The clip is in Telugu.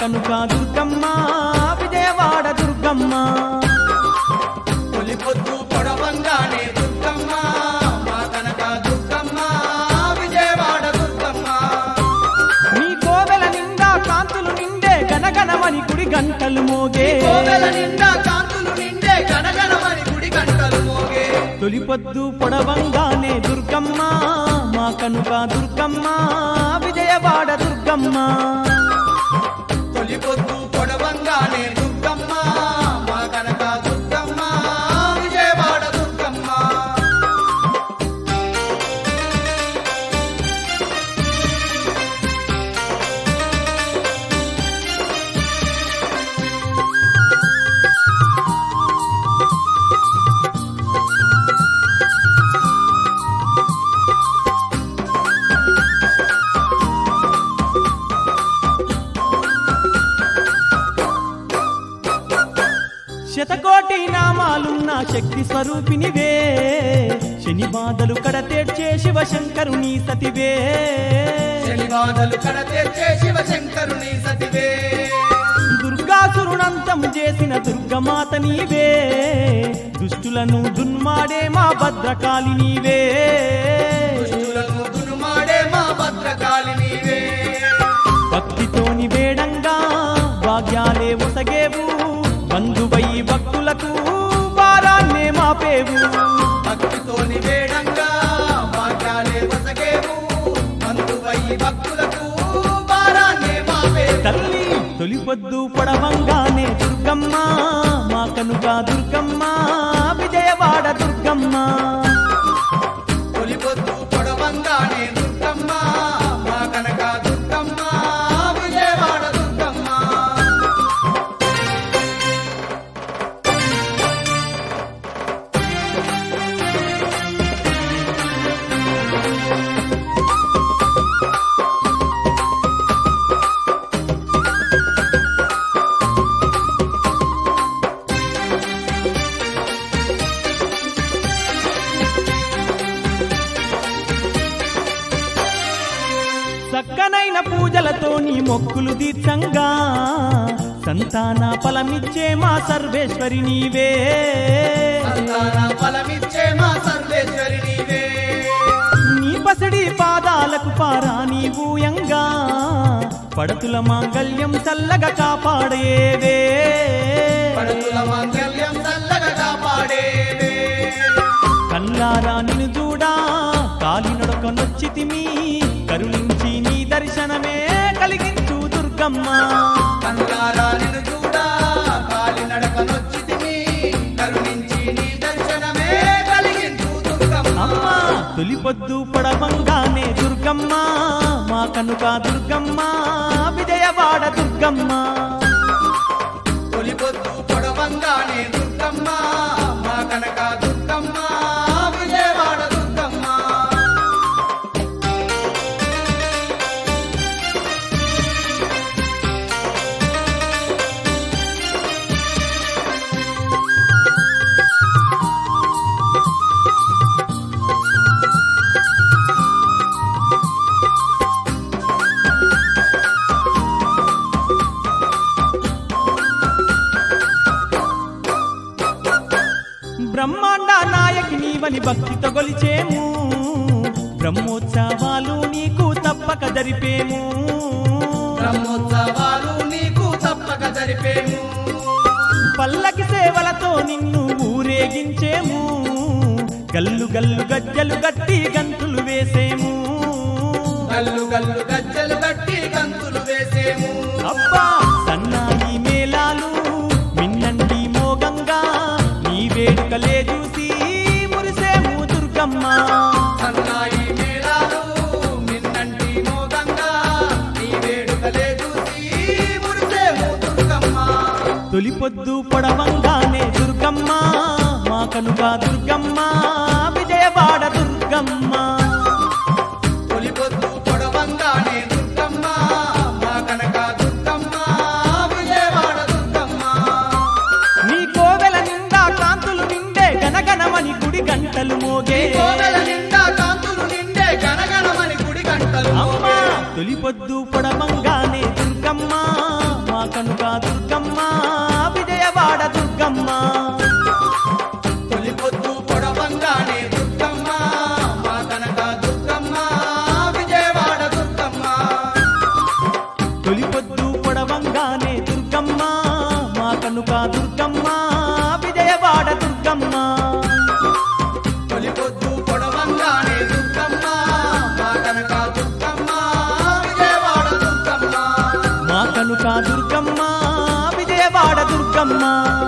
కనుక దుర్గమ్మ విజయవాడ దుర్గమ్మ తొలి పొద్దు పొడవంగానే దుర్గమ్మ మా కనక దుర్గమ్మ విజయవాడ దుర్గమ్మ నీ కోవెల నిండా కాంతులు నిండే గనగనమని గుడి గంటలు మోగే కోవెల నిండా కాంతులు నిండే గణగణమని గుడి గంటలు మోగే తొలి పొద్దు పొడవంగానే దుర్గమ్మ మా కనుక దుర్గమ్మ విజయవాడ దుర్గమ్మ తొలి పొద్దు పొడవంగానే దుర్గమ్మ మా కనక దుర్గమ్మ విజయవాడ దుర్గమ్మ శతకోటి నామాలున్న శక్తి స్వరూపినివే శని బాధలు కడతేర్చే శివశంకరుని సతివే శనివాదలు కడ తెచ్చే శివశంకరుని సతివే దుర్గాసురునంతం చేసిన దుర్గమాత నీవే దుష్టులను దున్మాడే మా భద్రకాళి నీవే దుష్టులను దునుమాడే మా భద్రకాళి నీవే భక్తితోని వేడంగా భాగ్యాలే ఒసగేవు బంధువై భక్తులకు వారాన్నే మాపేవు భక్తితోని వేడంగా భాగ్యాలే వసగేవు బంధువై భక్తులకు భారాన్నే మాపే తల్లి తొలి పొద్దు పొడవంగానే దుర్గమ్మ మా కనుక దుర్గమ్మ విజయవాడ దుర్గమ్మ తొలి పొద్దు పొడవంగానే దుర్గమ్మ మా కనక దుర్గమ్మ విజయవాడ దుర్గమ్మ చక్కనైన పూజలతో నీ మొక్కులు తీర్చంగా సంతాన ఫలమిచ్చే మా సర్వేశ్వరి నీవే సంతాన ఫలమిచ్చే మా సర్వేశ్వరి నీవే నీ పసడి పాదాలకు పారా నీవూయంగా పడతుల మాంగళ్యం చల్లగా కాపాడేవే పడుతుల మాంగళ్యం చల్లగా కాపాడేవే కల్లారా నిన్ను చూడా కాలినడక నొచ్చితిమి కరుణించి నీ దర్శనమే కలిగించు దుర్గమ్మ కనులారా నిన్ను చూడా కాలి నడకనొచ్చితిమి కరుణించి నీ దర్శనమే కలిగించు దుర్గమ్మ అమ్మ తొలి పొద్దు పొడవంగానే దుర్గమ్మ మా కనుక దుర్గమ్మ విజయవాడ దుర్గమ్మ తొలి పొద్దు పొడవంగానే దుర్గమ్మ మా కనక దుర్గమ్మ విజయవాడ దుర్గమ్మ బ్రహ్మాండ నాయకి నీవని భక్తితో గొలిచేము బ్రహ్మోత్సవాలు నీకు తప్పక జరిపేము బ్రహ్మోత్సవాలు నీకు తప్పక జరిపేము పల్లకి సేవలతో నిన్ను ఊరేగించేము గల్లు గల్లు గజ్జలు గట్టి గంతులు వేసేము గల్లు గల్లు గజ్జలు కట్టి గంతులు వేసేము అబ్బా సన్నాయి మేళాలు మిన్నండి మోగంగా నీ వేడుకలే చూసి మురిసేము దుర్గమ్మ సన్నాయి మేళాలు నిన్నంటి మోగంగా నీ వేడుకలే చూసి మురిసేము దుర్గమ్మ తొలి పొద్దు పొడవంగానే దుర్గమ్మ మా కనుక దుర్గమ్మ విజయవాడ దుర్గమ్మ తొలి పొద్దు పొడవంగానే దుర్గమ్మ మా కనక దుర్గమ్మ విజయవాడ దుర్గమ్మ నీ కోవెల నిండా కాంతులు నిండే గనగనమని గుడి గంటలు మోగే కోవెల నిండా కాంతులు నిండే గణగణమని గుడి గంటలు అమ్మా మోగే. తొలి పొద్దు పొడవంగానే దుర్గమ్మ మా దుర్గమ్మ విజయవాడ దుర్గమ్మ తొలి పొద్దు పొడవంగానే దుర్గమ్మ మా కనక దుర్గమ్మ విజయవాడ దుర్గమ్మ తొలి పొద్దు పొడవంగానే దుర్గమ్మ మా కనుక దుర్గమ్మ విజయవాడ దుర్గమ్మ తొలి పొద్దు పొడవంగానే దుర్గమ్మ మా కనక దుర్గమ్మ విజయవాడ దుర్గమ్మ మా కనుక దుర్గమ్మ విజయవాడ దుర్గమ్మ